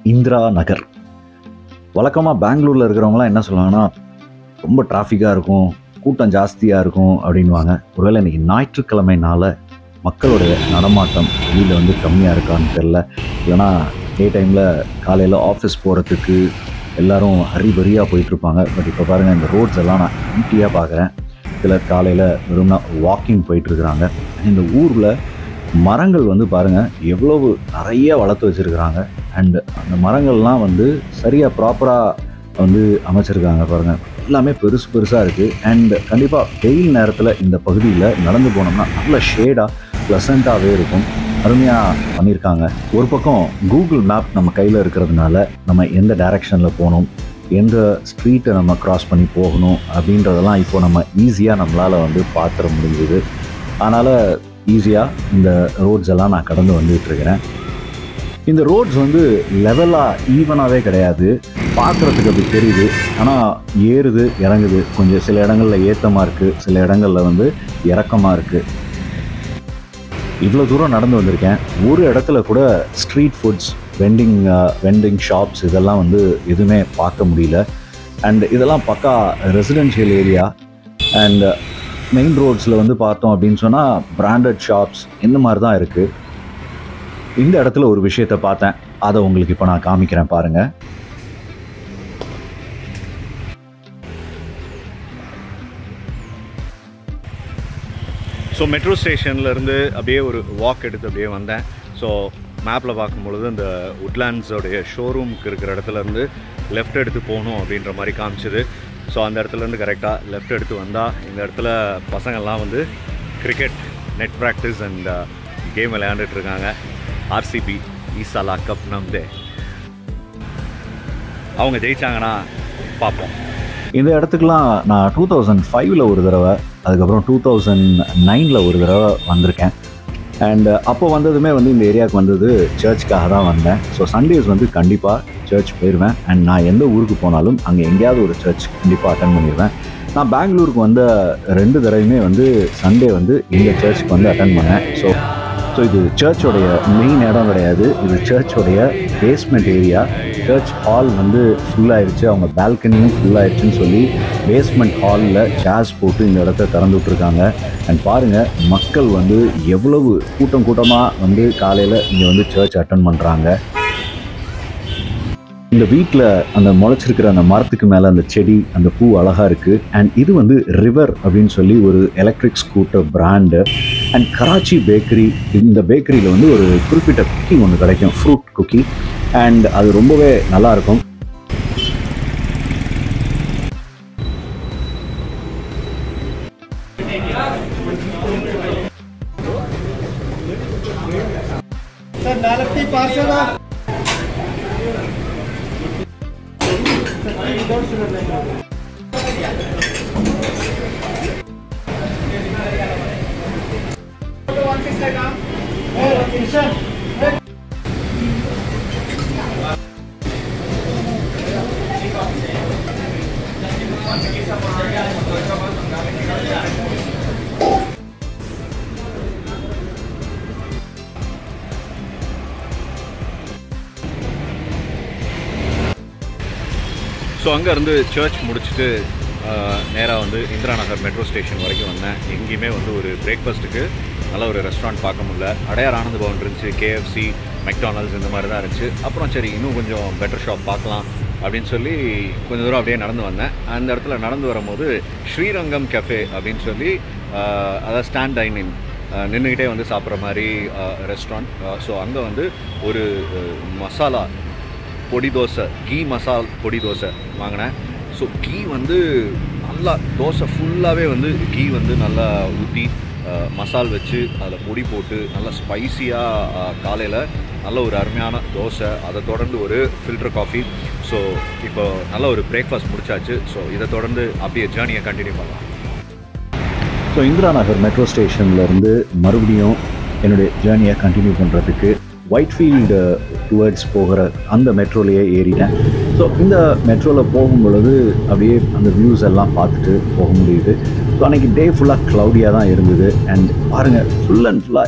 இந்திரா நகர் வழக்கமாக பெங்களூரில் இருக்கிறவங்களாம் என்ன சொல்லுவாங்கன்னா ரொம்ப டிராஃபிக்காக இருக்கும் கூட்டம் ஜாஸ்தியாக இருக்கும் அப்படின்வாங்க ஒருவேளை இன்னைக்கு ஞாயிற்றுக்கிழமைனால மக்களுடைய நடமாட்டம் வெளியில் வந்து கம்மியாக இருக்கான்னு தெரில இல்லைனா டே டைமில் காலையில் ஆஃபீஸ் போகிறதுக்கு எல்லாரும் ஹரிபரியாக போயிட்டுருப்பாங்க பட் இப்போ பாருங்கள் இந்த ரோட்ஸ் எல்லாம் நான் எம்டியாக பார்க்குறேன் சிலர் காலையில் வெறும்னா வாக்கிங் போயிட்டுருக்குறாங்க இந்த ஊரில் மரங்கள் வந்து பாருங்கள் எவ்வளவு நிறைய வளர்த்து வச்சுருக்குறாங்க அண்டு அந்த மரங்கள்லாம் வந்து சரியாக ப்ராப்பராக வந்து அமைச்சிருக்காங்க பாருங்கள் எல்லாமே பெருசு பெருசாக இருக்குது அண்ட் கண்டிப்பாக வெயில் நேரத்தில் இந்த பகுதியில் நடந்து போனோம்னா நல்ல ஷேடாக ப்ளசண்ட்டாகவே இருக்கும் அருமையாக பண்ணியிருக்காங்க ஒரு பக்கம் கூகுள் மேப் நம்ம கையில் இருக்கிறதுனால நம்ம எந்த டைரெக்ஷனில் போகணும் எந்த ஸ்ட்ரீட்டை நம்ம கிராஸ் பண்ணி போகணும் அப்படின்றதெல்லாம் இப்போ நம்ம ஈஸியாக நம்மளால் வந்து பார்த்துட முடிஞ்சுது அதனால் ஈஸியாக இந்த ரோட்ஸ் எல்லாம் நான் கடந்து வந்துட்டு இருக்கிறேன் இந்த ரோட்ஸ் வந்து லெவலாக ஈவனாகவே கிடையாது பார்க்குறதுக்கு அப்படி தெரியுது ஆனால் ஏறுது இறங்குது கொஞ்சம் சில இடங்களில் ஏற்றமாக இருக்குது சில இடங்களில் வந்து இறக்கமாக இருக்குது இவ்வளோ தூரம் நடந்து வந்திருக்கேன் ஒரு இடத்துல கூட street foods vending vending shops இதெல்லாம் வந்து எதுவுமே பார்க்க முடியல அண்ட் இதெல்லாம் பக்கா ரெசிடென்ஷியல் ஏரியா அண்ட் மெயின் ரோட்ஸில் வந்து பார்த்தோம் அப்படின்னு சொன்னால் பிராண்டட் ஷாப்ஸ் இந்த மாதிரி தான் இருக்குது இந்த இடத்துல ஒரு விஷயத்தை பார்த்தேன் அதை உங்களுக்கு இப்போ நான் காமிக்கிறேன் பாருங்கள் ஸோ மெட்ரோ ஸ்டேஷன்லேருந்து அப்படியே ஒரு வாக் எடுத்து அப்படியே வந்தேன் ஸோ மேப்பில் பார்க்கும்பொழுது இந்த உட்லாண்ட்ஸோடைய ஷோரூமுக்கு இருக்கிற இடத்துல இருந்து லெஃப்ட் எடுத்து போகணும் அப்படின்ற மாதிரி காமிச்சது ஸோ அந்த இடத்துலேருந்து கரெக்டாக லெஃப்ட் எடுத்து வந்தால் இந்த இடத்துல பசங்கள்லாம் வந்து cricket net practice and game விளையாண்டுட்டு இருக்காங்க ஆர்சிபி ஈசாலா கப் நம்தே அவங்க ஜெயிச்சாங்கன்னா பார்ப்போம் இந்த இடத்துக்குலாம் நான் டூ தௌசண்ட் ஃபைவ்ல ஒரு தடவை அதுக்கப்புறம் டூ தௌசண்ட் நைனில் ஒரு தடவை வந்திருக்கேன் அண்ட் அப்போ வந்ததுமே வந்து இந்த ஏரியாவுக்கு வந்தது சர்ச்சுக்காக தான் வந்தேன் ஸோ சண்டேஸ் வந்து கண்டிப்பாக சர்ச் போயிடுவேன் அண்ட் நான் எந்த ஊருக்கு போனாலும் அங்கே எங்கேயாவது ஒரு சர்ச் கண்டிப்பாக அட்டன் பண்ணிடுவேன் நான் பெங்களூருக்கு வந்த ரெண்டு தடவையுமே வந்து சண்டே வந்து இந்த சர்ச்சுக்கு வந்து அட்டன் பண்ணேன் ஸோ ஸோ இது சர்ச்சோடைய மெயின் இடம் கிடையாது இது சர்ச்சோடைய பேஸ்மெண்ட் ஏரியா சர்ச் ஹால் வந்து ஃபுல் ஆயிடுச்சு அவங்க பால்கனியும் ஃபுல் ஆயிடுச்சுன்னு சொல்லி பேஸ்மெண்ட் ஹாலில் சேர்ஸ் போட்டு இந்த இடத்த திறந்து விட்ருக்காங்க அண்ட் பாருங்கள் மக்கள் வந்து எவ்வளவு கூட்டம் கூட்டமாக வந்து காலையில் இங்கே வந்து சர்ச் அட்டன் பண்ணுறாங்க இந்த வீட்டில் அந்த முளைச்சிருக்கிற அந்த மரத்துக்கு மேலே அந்த செடி அந்த பூ அழகாக இருக்குது அண்ட் இது வந்து ரிவர் அப்படின்னு சொல்லி ஒரு electric scooter brand and Karachi bakery இந்த பேக்கரியில் வந்து ஒரு குறிப்பிட்ட குக்கி ஒன்று கிடைக்கும் ஃப்ரூட் குக்கி அண்ட் அது ரொம்பவே நல்லாயிருக்கும் ಸರ್ ನಾಲ್ಕು ಟೀ ಪಾರ್ಸಲ್ ஸோ அங்கேருந்து சர்ச் முடிச்சுட்டு நேராக வந்து இந்திரா நகர் மெட்ரோ ஸ்டேஷன் வரைக்கும் வந்தேன் எங்கேயுமே வந்து ஒரு பிரேக்ஃபாஸ்ட்டுக்கு நல்ல ஒரு ரெஸ்டாரண்ட் பார்க்க முடியல அடையார் ஆனந்த பவன் இருந்துச்சு கேஎஃப்சி மெக்டானல்ட்ஸ் இந்த மாதிரி தான் இருந்துச்சு அப்புறம் சரி இன்னும் கொஞ்சம் பெட்டர் ஷாப் பார்க்கலாம் அப்படின்னு சொல்லி கொஞ்சம் தூரம் அப்படியே நடந்து வந்தேன் அந்த இடத்துல நடந்து வரும்போது ஸ்ரீரங்கம் கெஃபே அப்படின்னு சொல்லி ஆஹ், அதாவது ஸ்டாண்ட் டைனிங் நின்றுக்கிட்டே வந்து சாப்பிட்ற மாதிரி ரெஸ்டாரண்ட் ஸோ அங்கே வந்து ஒரு அஹ், மசாலா பொடி தோசை கீ மசால் பொடி தோசை வாங்கினேன் ஸோ கீ வந்து நல்லா தோசை ஃபுல்லாகவே வந்து கீ வந்து நல்லா ஊற்றி மசால் வச்சு அதில் பொடி போட்டு நல்லா ஸ்பைசியாக காலையில் நல்ல ஒரு அருமையான தோசை அதை தொடர்ந்து ஒரு ஃபில்டர் காஃபி ஸோ இப்போ நல்ல ஒரு பிரேக்ஃபாஸ்ட் முடிச்சாச்சு ஸோ இதை தொடர்ந்து அப்படியே ஜேர்னியை கண்டினியூ பண்ணலாம் ஸோ இந்திரா நகர் மெட்ரோ ஸ்டேஷன்லேருந்து மறுபடியும் என்னுடைய ஜேர்னியை கண்டினியூ பண்ணுறதுக்கு ஒயிட்ஃபீல்டு டுவர்ட்ஸ் போகிற அந்த மெட்ரோலையே ஏறிட்டேன் ஸோ இந்த மெட்ரோவில் போகும் பொழுது அப்படியே அந்த வியூஸ் எல்லாம் பார்த்துட்டு போக முடியுது ஸோ அன்றைக்கி டே ஃபுல்லாக க்ளவுடியாக தான் இருந்தது அண்ட் பாருங்கள் ஃபுல் அண்ட் ஃபுல்லாக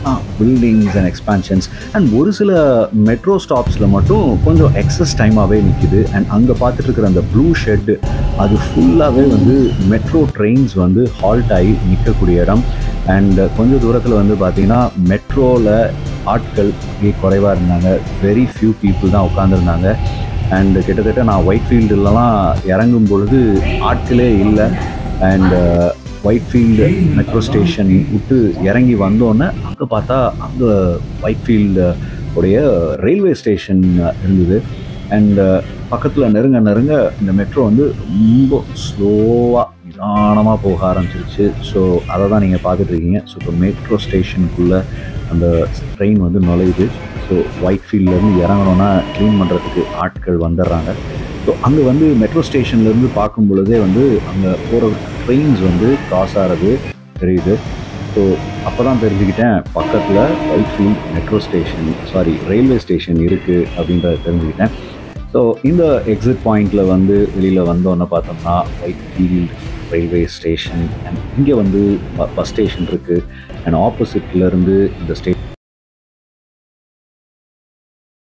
பில்டிங்ஸ் அண்ட் எக்ஸ்பான்ஷன்ஸ் அண்ட் ஒரு சில மெட்ரோ ஸ்டாப்ஸில் மட்டும் கொஞ்சம் எக்ஸஸ் டைமாகவே நிற்கிது அண்ட் அங்கே பார்த்துட்டு இருக்கிற அந்த ப்ளூ ஷெட்டு அது ஃபுல்லாகவே வந்து மெட்ரோ ட்ரெயின்ஸ் வந்து ஹால்ட் ஆகி நிற்கக்கூடிய இடம் அண்ட் கொஞ்சம் தூரத்தில் வந்து பார்த்தீங்கன்னா மெட்ரோவில் ஆட்கள் அப்படியே குறைவாக இருந்தாங்க வெரி ஃபியூ பீப்புள் தான் உட்காந்துருந்தாங்க அண்ட் கிட்டத்தட்ட நான் ஒயிட் ஃபீல்டுலலாம் இறங்கும் பொழுது ஆட்களே இல்லை and Whitefield metro station விட்டு இறங்கி வந்தோன்னே அங்கே பார்த்தா அங்கே ஒயிட் ஃபீல்டு உடைய ரயில்வே ஸ்டேஷன் இருந்தது அண்ட் பக்கத்தில் நெருங்க நெருங்க இந்த மெட்ரோ வந்து ரொம்ப ஸ்லோவாக நிதானமாக போக ஆரம்பிச்சிருச்சு ஸோ அதை தான் நீங்கள் பார்த்துட்ருக்கீங்க ஸோ இப்போ மெட்ரோ ஸ்டேஷனுக்குள்ளே அந்த ட்ரெயின் வந்து நுழையுது ஸோ ஒயிட் ஃபீல்ட்லேருந்து இறங்கணுன்னா க்ளீன் பண்ணுறதுக்கு ஆட்கள் வந்துடுறாங்க ஸோ அங்கே வந்து மெட்ரோ ஸ்டேஷன்லேருந்து பார்க்கும் பொழுதே வந்து அங்கே போகிற ட்ரெயின்ஸ் வந்து கிராஸ் ஆகிறது தெரியுது ஸோ அப்போ தான் தெரிஞ்சுக்கிட்டேன் பக்கத்தில் Whitefield metro station sorry railway station இருக்குது அப்படின்றத தெரிஞ்சுக்கிட்டேன் ஸோ இந்த எக்ஸிட் பாயிண்டில் வந்து வெளியில் வந்தோன்னே பார்த்தோம்னா Whitefield railway station and இங்கே வந்து பஸ் ஸ்டேஷன் இருக்குது அண்ட் ஆப்போசிட்லேருந்து இந்த ஸ்டே